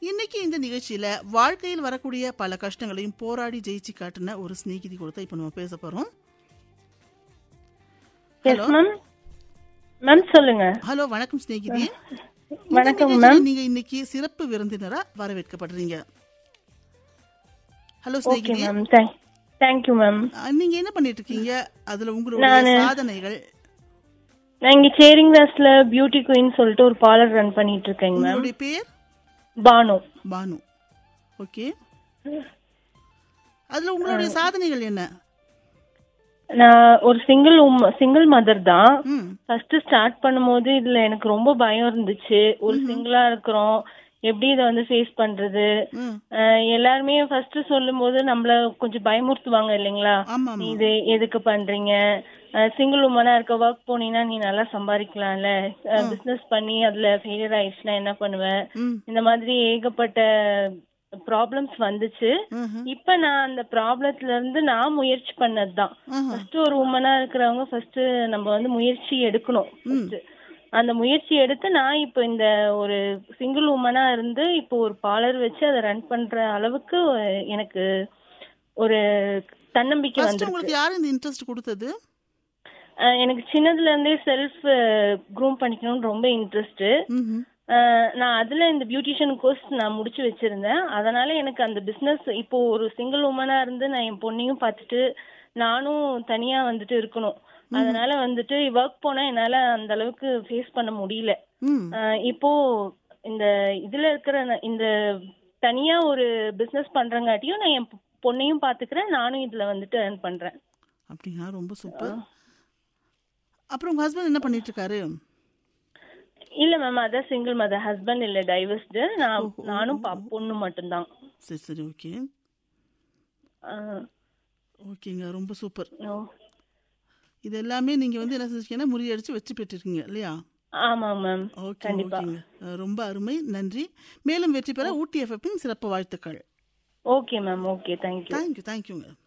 இன்னைக்கு இந்த நிகழ்ச்சியில வாழ்க்கையில் வரக்கூடிய பல கஷ்டங்களையும் போராடி ஜெயிச்சு காட்டின ஒரு ஸ்நேகிதி கொடுத்த இப்ப நம்ம பேச போறோம் எஸ் மேம் மேம் சொல்லுங்க ஹலோ வணக்கம் ஸ்நேகிதி இந்த வணக்கம் நிகழ்ச்சியில மேம் நீங்க இன்னைக்கு சிறப்பு விருந்தினரா வரவேற்கப்படுறீங்க hello okay Snehithi ma'am thank you ma'am ah, நீங்க என்ன பண்ணிட்டு இருக்கீங்க அதுல உங்களுடைய சாதனைகள் நான் இங்க சேரிங் கிளாஸ்ல பியூட்டி குயின் சொல்லிட்டு ஒரு பார்லர் ரன் பண்ணிட்டு இருக்கேங்க மேம் உங்களுடைய பேர் பானு பானு ஓகே அதுல உங்களுடைய சாதனைகள் என்ன நான் ஒரு சிங்கிள் சிங்கிள் மதர் தான் ம் ஃபர்ஸ்ட் ஸ்டார்ட் பண்ணும்போது இதுல எனக்கு ரொம்ப பயம் இருந்துச்சு ஒரு சிங்கிளா இருக்கிறோம் எப்படி இதை வந்து ஃபேஸ் பண்றது ம் அஹ் எல்லாருமே ஃபர்ஸ்ட் சொல்லும்போது நம்மள கொஞ்சம் பயமுறுத்துவாங்க இல்லைங்களா ஆமா நீ ஆமா இது எதுக்கு பண்றீங்க சிங்கிள் உமனா இருக்க ஒர்க் போனீங்கன்னா நீ நல்லா சம்பாதிக்கலாம்ல பிசினஸ் பண்ணி அதுல ஃபெயிலியர் ஆயிடுச்சுன்னா என்ன பண்ணுவ ம் இந்த மாதிரி ஏகப்பட்ட ப்ராப்ளம்ஸ் வந்துச்சு ம்ஹும். இப்ப நான் அந்த ப்ராப்ளத்துல இருந்து நான் முயற்சி பண்ணதுதான் ஆஹா. ஃபர்ஸ்ட் ஒரு உமனா இருக்கிறவங்க ஃபர்ஸ்ட் நம்ம வந்து முயற்சி எடுக்கணும் first. அந்த முயற்சி எடுத்து நான் இப்போ இந்த ஒரு சிங்கிள் உமனா இருந்து இப்போ ஒரு பார்லர் வச்சு அதை ரன் பண்ற அளவுக்கு எனக்கு ஒரு தன்னம்பிக்கை ஃபர்ஸ்ட் வந்து உங்களுக்கு யாரு இந்த இன்ட்ரெஸ்ட் கொடுத்தது அஹ் எனக்கு சின்னதுல இருந்தே செல்ஃப் க்ரூம் பண்ணிக்கணும்னு ரொம்ப இன்ட்ரெஸ்ட் ம்ஹும். நான் அதுல இந்த பியூட்டிஷியன் கோர்ஸ் நான் முடிச்சு வச்சிருந்தேன் அதனால எனக்கு அந்த பிசினஸ் இப்போ ஒரு சிங்கிள் உமனா இருந்து நான் என் பொண்ணையும் பார்த்துட்டு நானும் தனியா வந்துட்டு இருக்கணும் அதனால வந்துட்டு ஒர்க் போனா என்னால அந்த அளவுக்கு ஃபேஸ் பண்ண முடியல ம் அஹ் இப்போ இந்த இதுல இருக்கிற ந- இந்த தனியா ஒரு பிசினஸ் பண்றங்காட்டியும் நான் என் பொ- பொண்ணையும் பாத்துக்கிறேன் நானும் இதுல வந்துட்டு earn பண்றேன் அப்படிங்களா ரொம்ப சூப்பர் அப்புறம் உங்க ஹஸ்பண்ட் என்ன பண்ணிட்டு இருக்காரு இல்ல மேம் அதான் சிங்கிள் மதர் ஹஸ்பண்ட் இல்ல டைவர்ஸ்டு நான் நானும் பா- பொண்ணு மட்டும்தான் சரி சரி ஓகே அஹ் ஓகேங்க ரொம்ப சூப்பர் ஓ. இது எல்லாமே நீங்க வந்து என்ன செஞ்சீங்கன்னா முறியடிச்சு வெற்றி பெற்றிருக்கீங்க இல்லையா ஆமாம் மேம் ஓகே கண்டிப்பா. ஓகேங்க அஹ் ரொம்ப அருமை நன்றி மேலும் வெற்றி பெற ஊட்டி எஃப்எப்பின் சிறப்பு வாழ்த்துக்கள் okay ma'am okay thank you thank you தேங்க்யூங்க